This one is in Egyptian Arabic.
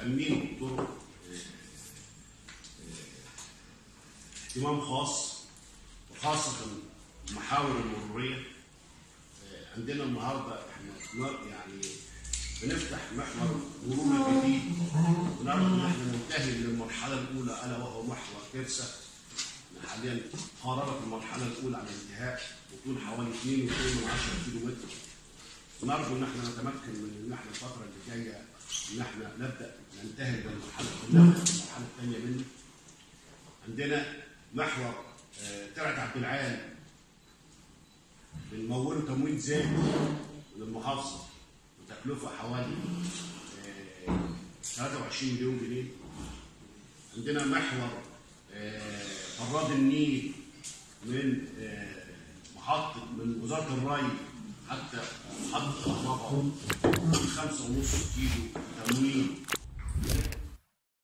تأمين طرق اهتمام خاص وخاصة المحاور المرورية آه، عندنا النهارده احنا ن- يعني بنفتح محور مرور جديد ونرجو ان احنا ننتهي من المرحلة الأولى ألا وهو محور كرسة احنا حاليا قاربت المرحلة الأولى على الانتهاء وطول حوالي 2.2 كيلو متر نرجو ان احنا نتمكن من ان احنا الفترة اللي جاية ان احنا نبدأ ننتهي من المرحلة كلها المرحلة الثانية منه عندنا محور آه، ترعة عبد العال بنموله تمويل زائد من المحافظة وتكلفة حوالي آه، 23 مليون جنيه عندنا محور آه، فراد النيل من آه، محطة من وزارة الري حتى محطة الرابعة خمسة ونص كيلو